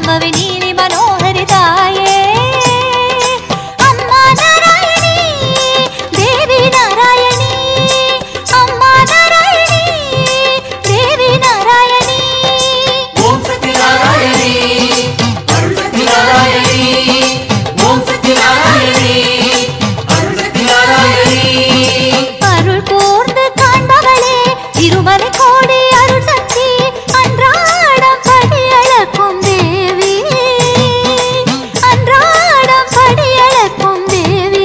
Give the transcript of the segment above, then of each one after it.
சாம்பவி நீலி மனோகரி தாயே அம்மா நாராயணி தேவி நாராயணி அம்மா நாராயணி தேவி நாராயணி ஓம் சக்தி நாராயணி அருள் சக்தி நாராயணி ஓம் சக்தி நாராயணி அருள் சக்தி நாராயணி அருள் கூர்ந்து காண்பவளே திருமலை கோடி அருள் சக்தி அன்றாடம் படியளக்கும் தேவி அன்றாடம் படியளக்கும் தேவி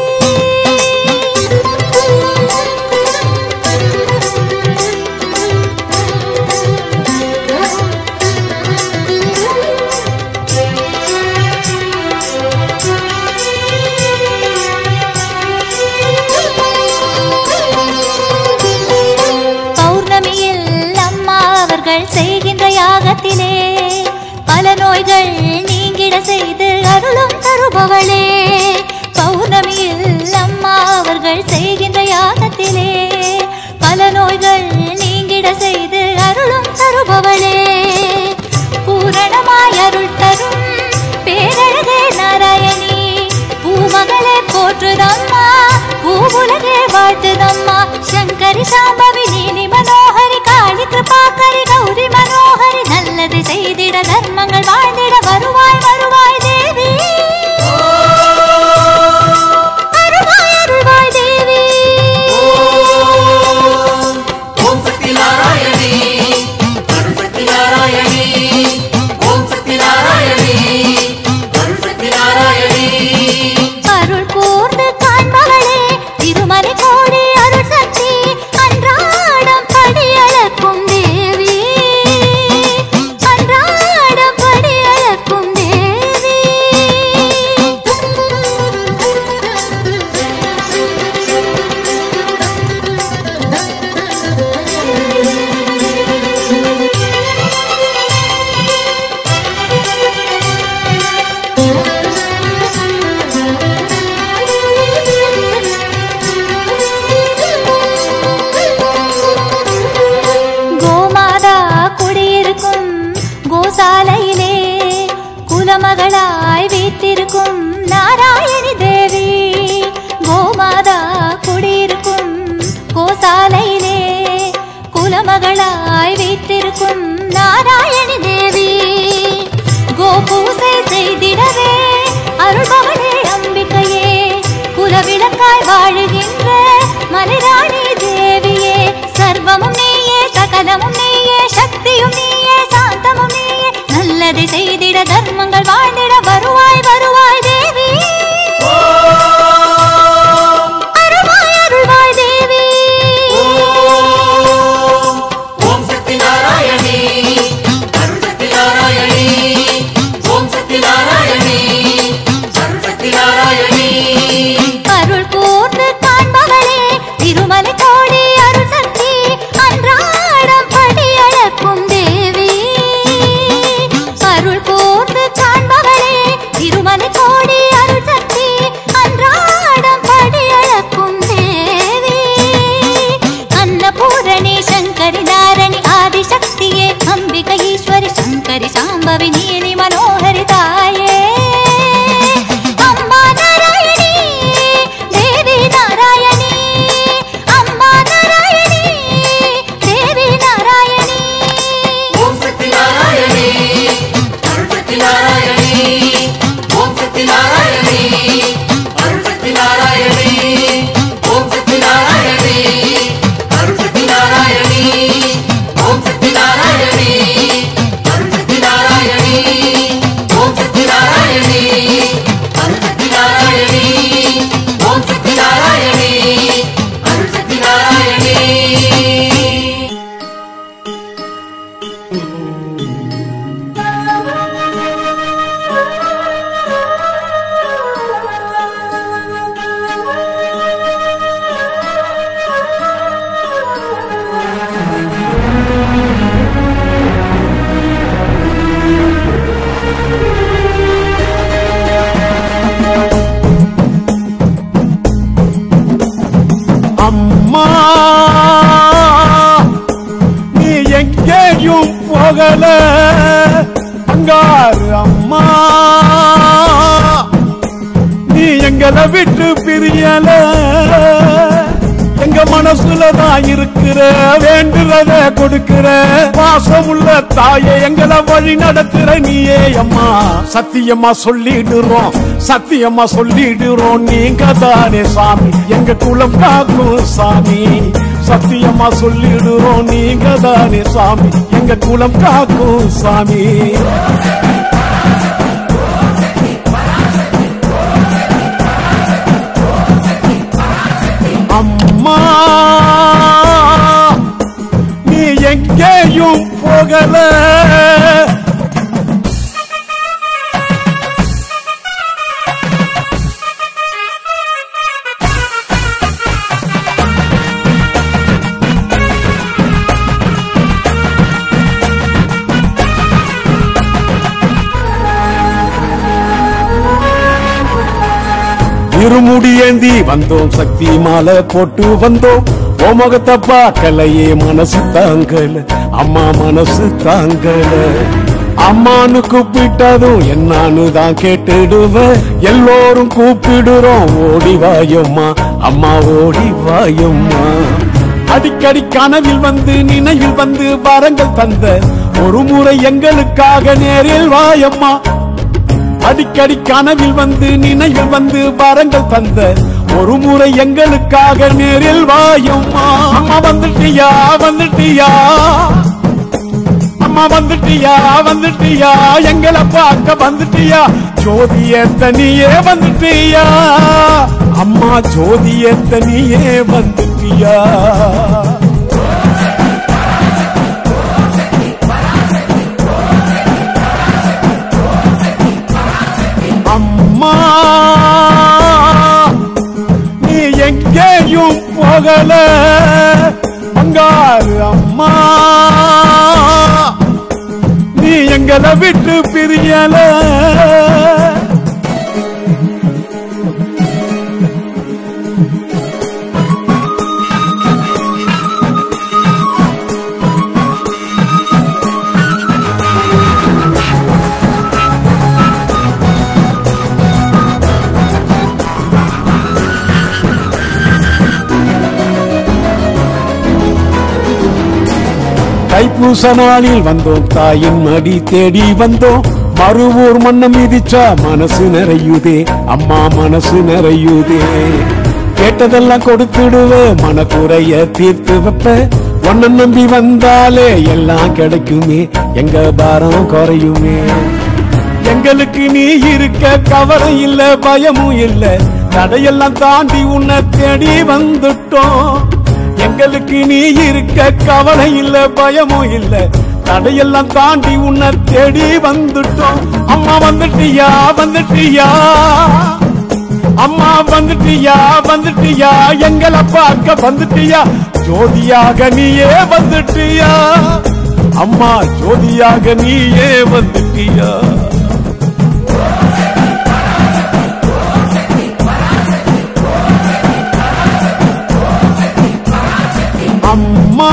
பௌர்ணமியில் அம்மா அவர்கள் செய்கின்ற யாகத்திலே பல நோய்கள் நீங்கிட செய்து அருளும் தருபவளே பௌர்ணமியில் அம்மா அவர்கள் செய்கின்ற யாகத்திலே பல நோய்கள் நீங்கிட செய்து அருளும் தருபவளே பூரணமாய் அருள் தரும் பேரழகே நாராயணி பூமகளே போற்றுதம்மா பூவுலகே வாழ்த்துதம்மா சங்கரி சாம்பவி நீலி மனோகரி காளி கிருபாகரி கௌரி மனோகரி நல்லது செய்திட தர்மங்கள் வாழ்ந்திட வருவாய் வருவாய் தேவி அருள்வாய் அருள்வாய் தேவி ஓம் சக்தி நாராயணி அருள் சக்தி நாராயணி ஓம் சக்தி நாராயணி அருள் சக்தி நாராயணி அருள் கூர்ந்து காண்பவளே திருமலை கோடி அருள் சக்தி அன்றாடம் படியளக்கும் தேவி அன்றாடம் படியளக்கும் தேவி கோமாதா குடியிருக்கும் கோசாலையிலே குலமகளாய் வீற்றிருக்கும் நாராயணி தேவி கோமாதா குடியிருக்கும் கோசாலையிலே குலமகளாய் வீற்றிருக்கும் நாராயணி தேவி கோபூசை செய்திடவே அருள்பவளே அம்பிகையே குலவிளக்காய் வாழுகின்ற மலைராணி தேவியே சர்வமும் நீயே சகலமும் நீயே சக்தியும் நீயே சாந்தமும் நீயே நல்லதை செய்திட தர்மங்கள் வாழ்ந்திட வருவாய் வருவாய் தேவி அருள்வாய் அருள்வாய் தேவி ஓம் சக்தி நாராயணி அருள் சக்தி நாராயணி ஓம் சக்தி நாராயணி அருள் சக்தி நாராயணி அருள் கூர்ந்து காண்பவளே திருமலை கோடி அருள் சக்தி அன்றாடம் படியளக்கும் தேவி அருள் கூர்ந்து காண்பவளே திருமலை கோடி அருள் சக்தி அன்றாடம் படியளக்கும் தேவி அன்னபூரணி சங்கரி நாரணி ஆதிசக்தியே அம்பிகை ஈஸ்வரி சங்கரி சாம்பவி நீலி மனோகரி தாயே அம்மா நாராயணி தேவி நாராயணி அம்மா நாராயணி தேவி நாராயணி ஓம் சக்தி நாராயணி அருள் சக்தி நாராயணி ஓம் சக்தி நாராயணி அருள் சக்தி நாராயணி ஓம் சக்தி நாராயணி அருள் சக்தி நாராயணி ஓம் சக்தி நாராயணி அருள் சக்தி நாராயணி எங்களை விட்டு பிரியல எங்க மனசுல தான் இருக்கிற வேண்டுறத கொடுக்கிற பாசம் உள்ள தாயே எங்களை வழி நடத்துற நீயே அம்மா சத்தியமா சொல்லிடுறோம் சத்தியமா சொல்லிடுறோம் நீங்க தானே சாமி எங்க குலம் காக்கும் சாமி சத்தியமா சொல்லிடுறோம் நீங்க தானே சாமி எங்க குலம் காக்கும் சாமி அம்மா நீ எங்கேயும் போகல இருமுடியேந்தி வந்தோம் சக்தி மாலை போட்டு வந்தோம் ஓ முகத்தை பார்க்கலையே மனசு தாங்கல அம்மா மனசு தாங்கல அம்மானு கூப்பிட்டதும் என்னான்னு தான் கேட்டுடுவேன் எல்லோரும் கூப்பிடுறோம் ஓடி வாயம்மா அம்மா ஓடி வாயம்மா அடிக்கடி கனவில் வந்து நினைவில் வந்து வரங்கள் தந்த ஒரு முறை எங்களுக்காக நேரில் வாயம்மா அடிக்கடி கனவில் வந்து நினைவில் வந்து வரங்கள் தந்த ஒரு முறை எங்களுக்காக நேரில் வாயம்மா அம்மா வந்துட்டியா வந்துட்டியா அம்மா வந்துட்டியா வந்துட்டியா எங்களை பார்க்க வந்துட்டியா ஜோதிய தனியே வந்துட்டியா அம்மா ஜோதிய தனியே வந்துட்டியா அம்மா நீ எங்கேயும் போகல அங்காரு அம்மா நீ எங்களை விட்டு பிரியல தைப்பூச நாளில் வந்தோம் தாயின் மடி தேடி வந்தோம் மறுவூர் மண்ணம் மிதிச்சா மனசு நிறையுதே அம்மா மனசு நிறையுதே கேட்டதெல்லாம் கொடுத்துடுவே மனக்குறைய தீர்த்து வைப்ப உன்னை நம்பி வந்தாலே எல்லாம் கிடைக்குமே எங்க பாரம் குறையுமே எங்களுக்கு நீ இருக்க கவலை இல்ல பயமும் இல்ல தடையெல்லாம் தாண்டி உன்னை தேடி வந்துட்டோம் எங்களுக்கு நீ இருக்க கவலை இல்ல பயமும் இல்ல தடையெல்லாம் தாண்டி உன்னை தேடி வந்துட்டோம் அம்மா வந்துட்டியா வந்துட்டியா அம்மா வந்துட்டியா வந்துட்டியா எங்களை பார்க்க வந்துட்டியா ஜோதியாக நீயே வந்துட்டியா அம்மா ஜோதியாக நீயே வந்துட்டியா அம்மா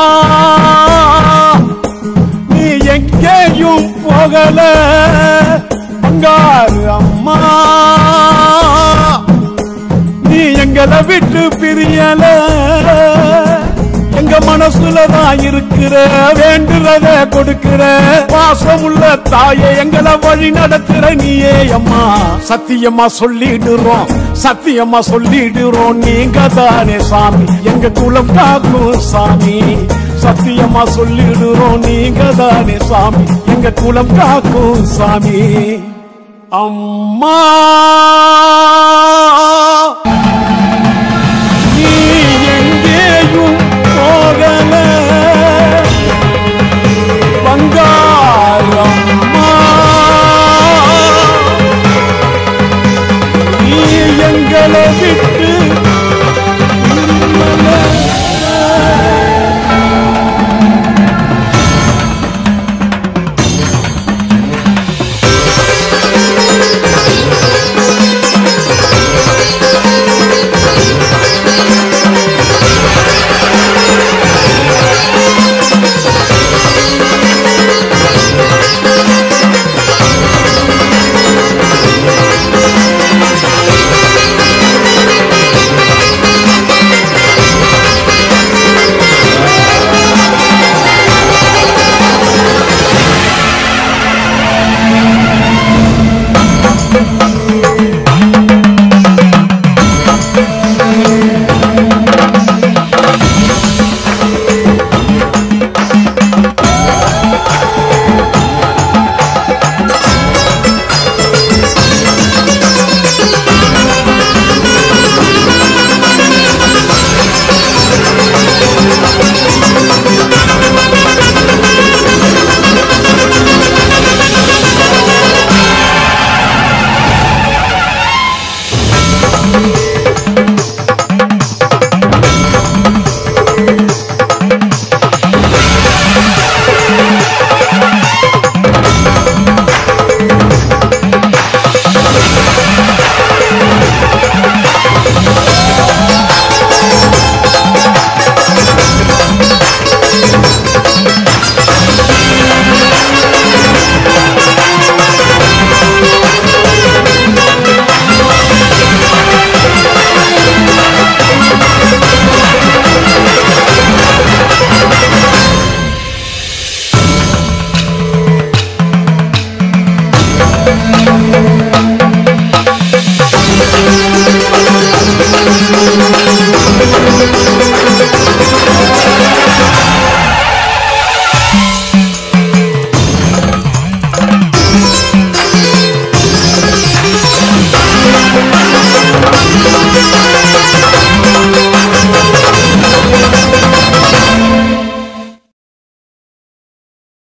நீ எங்கேயும் போகல அங்காரு அம்மா நீ எங்களை விட்டு பிரியல எங்க மனசுல தான் இருக்கிற வேண்டுறத கொடுக்கிற பாசம் உள்ள தாயே எங்களை வழி நடத்துற நீயே அம்மா சத்தியமா சொல்லிடுறோம் சத்தியமா சொல்லிடுறோம் நீங்க தானே சாமி எங்க குலம் காக்கும் சாமி சத்தியமா சொல்லிடுறோம் நீங்க தானே சாமி எங்க குலம் காக்கும் சாமி அம்மா